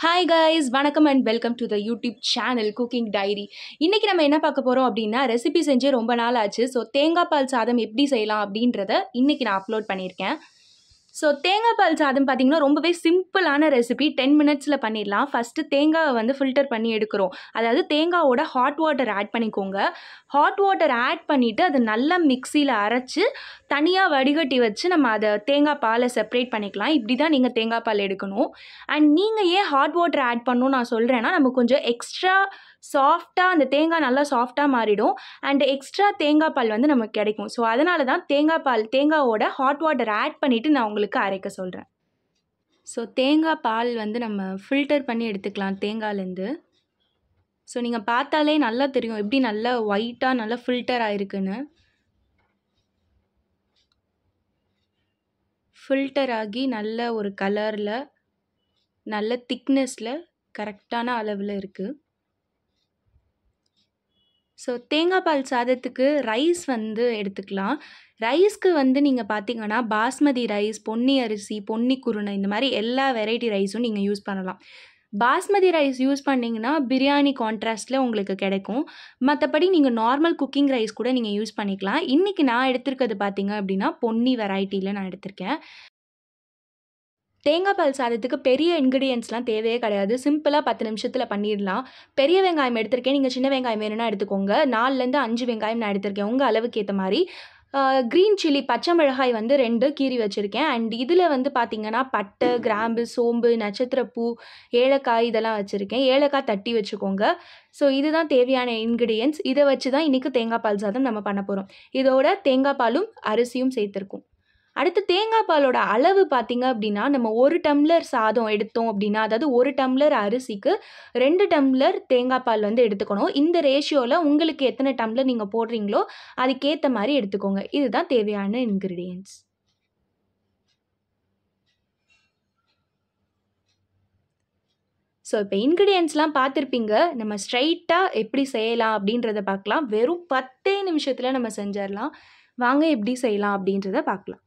Hi guys வணக்கம் and welcome to the YouTube channel cooking diary இன்றைக்கி நம்ம என்ன பார்க்க போகிறோம் அப்படின்னா ரெசிபி செஞ்சு ரொம்ப நாள் ஆச்சு ஸோ தேங்காய் பால் சாதம் எப்படி செய்யலாம் அப்படின்றத இன்றைக்கி நான் அப்லோட் பண்ணியிருக்கேன் ஸோ தேங்காய் பால் சாதம் பார்த்திங்கன்னா ரொம்பவே சிம்பிளான ரெசிபி டென் மினிட்ஸில் பண்ணிடலாம் ஃபஸ்ட்டு தேங்காவை வந்து ஃபில்டர் பண்ணி எடுக்கிறோம் அதாவது தேங்காவோட ஹாட் வாட்டர் ஆட் பண்ணிக்கோங்க ஹாட் வாட்டர் ஆட் பண்ணிவிட்டு அதை நல்லா மிக்சியில் அரைச்சி தனியாக வடிகட்டி வச்சு நம்ம அதை தேங்காய் பாலை செப்பரேட் பண்ணிக்கலாம் இப்படி தான் நீங்கள் தேங்காய் பால் எடுக்கணும் அண்ட் நீங்கள் ஏன் ஹாட் வாட்டர் ஆட் பண்ணணும் நான் சொல்கிறேன்னா நம்ம கொஞ்சம் எக்ஸ்ட்ரா சாஃப்டாக அந்த தேங்காய் நல்லா சாஃப்டாக மாறிடும் அண்ட் எக்ஸ்ட்ரா தேங்காய் பால் வந்து நமக்கு கிடைக்கும் ஸோ அதனால தான் தேங்காய் பால் தேங்காவோட ஹாட் வாட்டர் ஆட் பண்ணிவிட்டு நான் உங்களுக்கு அரைக்க சொல்கிறேன் ஸோ தேங்காய் பால் வந்து நம்ம ஃபில்டர் பண்ணி எடுத்துக்கலாம் தேங்காய்லேருந்து ஸோ நீங்கள் பார்த்தாலே நல்லா தெரியும் எப்படி நல்லா ஒயிட்டாக நல்லா ஃபில்டர் ஆகிருக்குன்னு ஃபில்டர் ஆகி நல்ல ஒரு கலரில் நல்ல திக்னஸில் கரெக்டான அளவில் இருக்குது ஸோ தேங்காய் பால் சாதத்துக்கு ரைஸ் வந்து எடுத்துக்கலாம் ரைஸ்க்கு வந்து நீங்கள் பார்த்தீங்கன்னா பாஸ்மதி ரைஸ் பொன்னி அரிசி பொன்னி குருணை இந்த மாதிரி எல்லா வெரைட்டி ரைஸும் நீங்கள் யூஸ் பண்ணலாம் பாஸ்மதி ரைஸ் யூஸ் பண்ணிங்கன்னா பிரியாணி கான்ட்ராஸ்டில் உங்களுக்கு கிடைக்கும் மற்றபடி நீங்கள் நார்மல் குக்கிங் ரைஸ் கூட நீங்கள் யூஸ் பண்ணிக்கலாம் இன்றைக்கி நான் எடுத்திருக்கிறது பார்த்தீங்க அப்படின்னா பொன்னி வெரைட்டியில் நான் எடுத்திருக்கேன் தேங்காய் பால் சாதத்துக்கு பெரிய இன்க்ரீடியன்ஸ்லாம் தேவையே கிடையாது சிம்பிளாக பத்து நிமிஷத்தில் பண்ணிடலாம் பெரிய வெங்காயம் எடுத்திருக்கேன் நீங்கள் சின்ன வெங்காயம் வேணும்னா எடுத்துக்கோங்க நாலுலேருந்து அஞ்சு வெங்காயம் நான் எடுத்திருக்கேன் உங்கள் அளவுக்கு ஏற்ற மாதிரி க்ரீன் சில்லி பச்சை மிளகாய் வந்து ரெண்டு கீறி வச்சுருக்கேன் அண்ட் இதில் வந்து பார்த்திங்கன்னா பட்டை கிராம்பு சோம்பு நட்சத்திரப்பூ ஏலக்காய் இதெல்லாம் வச்சுருக்கேன் ஏலக்காய் தட்டி வச்சுக்கோங்க ஸோ இதுதான் தேவையான இன்க்ரீடியன்ஸ் இதை வச்சு தான் இன்றைக்கி தேங்காய் பால் சாதம் நம்ம பண்ண போகிறோம் இதோட தேங்காய் பாலும் அரிசியும் சேர்த்துருக்கோம் அடுத்து தேங்காய் பாலோட அளவு பார்த்திங்க அப்படின்னா நம்ம ஒரு டம்ளர் சாதம் எடுத்தோம் அப்படின்னா அதாவது ஒரு டம்ளர் அரிசிக்கு ரெண்டு டம்ளர் தேங்காய் பால் வந்து எடுத்துக்கணும் இந்த ரேஷியோவில் உங்களுக்கு எத்தனை டம்ளர் நீங்கள் போடுறீங்களோ அதுக்கேற்ற மாதிரி எடுத்துக்கோங்க இதுதான் தேவையான இன்க்ரீடியன்ஸ் ஸோ இப்போ இன்க்ரீடியன்ஸ்லாம் பார்த்துருப்பீங்க நம்ம ஸ்ட்ரைட்டாக எப்படி செய்யலாம் அப்படின்றத பார்க்கலாம் வெறும் பத்தே நிமிஷத்தில் நம்ம செஞ்சிடலாம் வாங்க எப்படி செய்யலாம் அப்படின்றத பார்க்கலாம்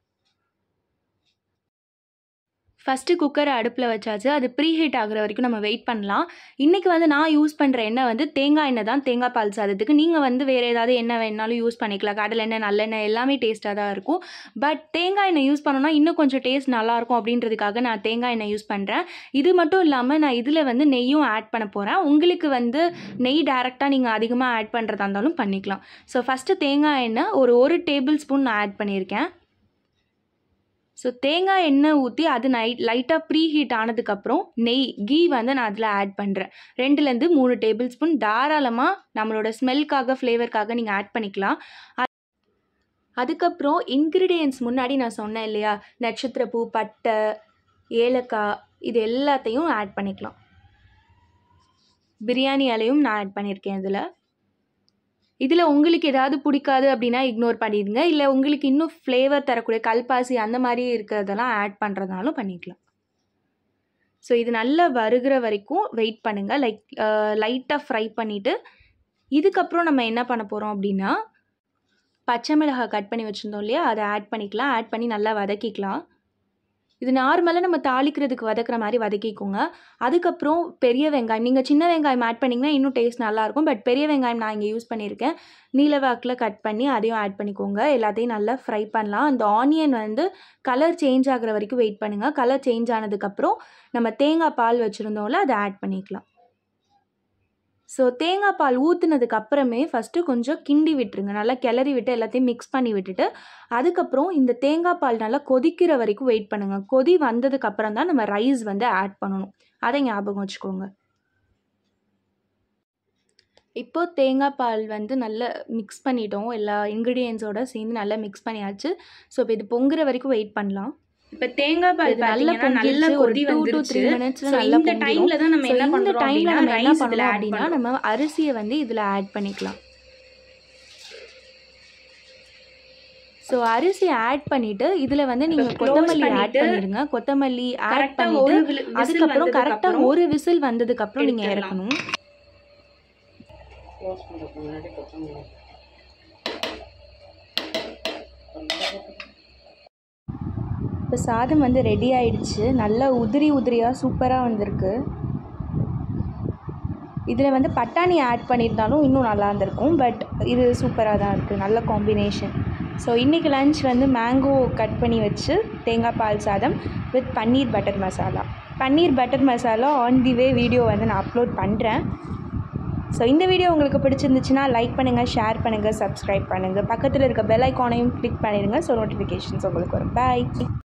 ஃபஸ்ட்டு குக்கரை அடுப்பில் வச்சாச்சு அது ப்ரீ ஹீட் ஆகிற வரைக்கும் நம்ம வெயிட் பண்ணலாம் இன்றைக்கி வந்து நான் யூஸ் பண்ணுற எண்ணெய் வந்து தேங்காய் எண்ணெய் தான் தேங்காய் பால் சாதத்துக்கு நீங்கள் வந்து வேறு ஏதாவது எண்ணெய் வேணாலும் யூஸ் பண்ணிக்கலாம் கடலை எண்ணெய் நல்லெண்ணெய் எல்லாமே டேஸ்ட்டாக தான் இருக்கும் பட் தேங்காய் எண்ணெய் யூஸ் பண்ணோன்னா இன்னும் கொஞ்சம் டேஸ்ட் நல்லாயிருக்கும் அப்படின்றதுக்காக நான் தேங்காய் எண்ணெய் யூஸ் பண்ணுறேன் இது மட்டும் இல்லாமல் நான் இதில் வந்து நெய்யும் ஆட் பண்ண போகிறேன் உங்களுக்கு வந்து நெய் டேரெக்டாக நீங்கள் அதிகமாக ஆட் பண்ணுறதா இருந்தாலும் பண்ணிக்கலாம் ஸோ ஃபஸ்ட்டு தேங்காய் எண்ணெய் ஒரு ஒரு டேபிள் ஸ்பூன் நான் ஆட் பண்ணியிருக்கேன் ஸோ தேங்காய் எண்ணெய் ஊற்றி அது நைட் லைட்டாக ப்ரீ ஹீட் ஆனதுக்கப்புறம் நெய் கீ வந்து நான் அதில் ஆட் பண்ணுறேன் ரெண்டுலேருந்து மூணு டேபிள் ஸ்பூன் தாராளமாக நம்மளோட ஸ்மெல்க்காக ஃப்ளேவருக்காக நீங்கள் ஆட் பண்ணிக்கலாம் அதுக்கப்புறம் இன்க்ரீடியன்ஸ் முன்னாடி நான் சொன்னேன் இல்லையா நட்சத்திரப்பூ பட்டை ஏலக்காய் இது எல்லாத்தையும் ஆட் பண்ணிக்கலாம் பிரியாணி இலையும் நான் ஆட் பண்ணியிருக்கேன் இதில் இதில் உங்களுக்கு ஏதாவது பிடிக்காது அப்படின்னா இக்னோர் பண்ணிடுங்க இல்லை உங்களுக்கு இன்னும் ஃப்ளேவர் தரக்கூடிய கல்பாசி அந்த மாதிரி இருக்கிறதெல்லாம் ஆட் பண்ணுறதுனாலும் பண்ணிக்கலாம் ஸோ இது நல்லா வருகிற வரைக்கும் வெயிட் பண்ணுங்கள் லைக் லைட்டாக ஃப்ரை பண்ணிவிட்டு இதுக்கப்புறம் நம்ம என்ன பண்ண போகிறோம் அப்படின்னா பச்சை மிளகாய் கட் பண்ணி வச்சுருந்தோம் இல்லையா அதை ஆட் பண்ணிக்கலாம் ஆட் பண்ணி நல்லா வதக்கிக்கலாம் இது நார்மலாக நம்ம தாளிக்கிறதுக்கு வதக்குற மாதிரி வதக்கிக்கோங்க அதுக்கப்புறம் பெரிய வெங்காயம் நீங்கள் சின்ன வெங்காயம் ஆட் பண்ணிங்கன்னா இன்னும் டேஸ்ட் நல்லாயிருக்கும் பட் பெரிய வெங்காயம் நான் இங்கே யூஸ் பண்ணியிருக்கேன் நீலவாக்கில் கட் பண்ணி அதையும் ஆட் பண்ணிக்கோங்க எல்லாத்தையும் நல்லா ஃப்ரை பண்ணலாம் அந்த ஆனியன் வந்து கலர் சேஞ்ச் ஆகிற வரைக்கும் வெயிட் பண்ணுங்கள் கலர் சேஞ்ச் ஆனதுக்கப்புறம் நம்ம தேங்காய் பால் வச்சுருந்தோம்ல அதை ஆட் பண்ணிக்கலாம் ஸோ தேங்காய் பால் ஊற்றுனதுக்கு அப்புறமே ஃபஸ்ட்டு கொஞ்சம் கிண்டி விட்டுருங்க நல்லா கிளறி விட்டு எல்லாத்தையும் மிக்ஸ் பண்ணி விட்டுட்டு அதுக்கப்புறம் இந்த தேங்காய் பால் நல்லா கொதிக்கிற வரைக்கும் வெயிட் பண்ணுங்கள் கொதி வந்ததுக்கு அப்புறம் தான் நம்ம ரைஸ் வந்து ஆட் பண்ணணும் அதை ஞாபகம் வச்சுக்கோங்க இப்போ தேங்காய் பால் வந்து நல்லா மிக்ஸ் பண்ணிட்டோம் எல்லா இன்க்ரீடியன்ஸோட சேர்ந்து நல்லா மிக்ஸ் பண்ணியாச்சு ஸோ இப்போ இது பொங்குற வரைக்கும் வெயிட் பண்ணலாம் இப்ப தேங்காய் பால் நல்ல நல்ல பொங்கிடுச்சு ஒரு கொதி டூ டு வந்துருச்சு த்ரீ மினிட்ஸ்ல So, நல்லா இந்த டைம்ல தான் நம்ம என்ன இந்த பண்றோம் டைம்ல அப்படின்னா நம்ம என்ன ரைஸ் இதுல பண்ணலாம் ஆட் அப்படின்னா பண்றோம் நம்ம அரிசியை வந்து இதில் ஆட் பண்ணிக்கலாம் ஸோ அரிசி ஆட் பண்ணிட்டு இதில் வந்து நீங்கள் close கொத்தமல்லி ஆட் பண்ணிட்டு, பண்ணிடுங்க கொத்தமல்லி ஆட் கரெக்டா பண்ணிட்டு ஒரு வில்- whistle அதுக்கப்புறம் வந்ததுக்கு கரெக்டாக அப்புறம் ஒரு விசில் வந்ததுக்கப்புறம் நீங்கள் எடுத்துடலாம். இறக்கணும் இப்போ சாதம் வந்து ரெடி ஆயிடுச்சு நல்லா உதிரி உதிரியாக சூப்பராக வந்திருக்கு இதில் வந்து பட்டாணி ஆட் பண்ணியிருந்தாலும் இன்னும் நல்லா இருந்திருக்கும் பட் இது சூப்பராக தான் இருக்குது நல்ல காம்பினேஷன் ஸோ இன்றைக்கி லன்ச் வந்து மேங்கோ கட் பண்ணி வச்சு தேங்காய் பால் சாதம் with paneer butter masala paneer butter masala on the way video வந்து நான் அப்லோட் பண்ணுறேன் ஸோ இந்த வீடியோ உங்களுக்கு பிடிச்சிருந்துச்சுன்னா லைக் பண்ணுங்கள் ஷேர் பண்ணுங்கள் சப்ஸ்கிரைப் பண்ணுங்கள் பக்கத்தில் இருக்க பெல் ஐக்கானையும் கிளிக் பண்ணிடுங்க ஸோ நோட்டிஃபிகேஷன்ஸ் உங்களுக்கு வரும் பாய்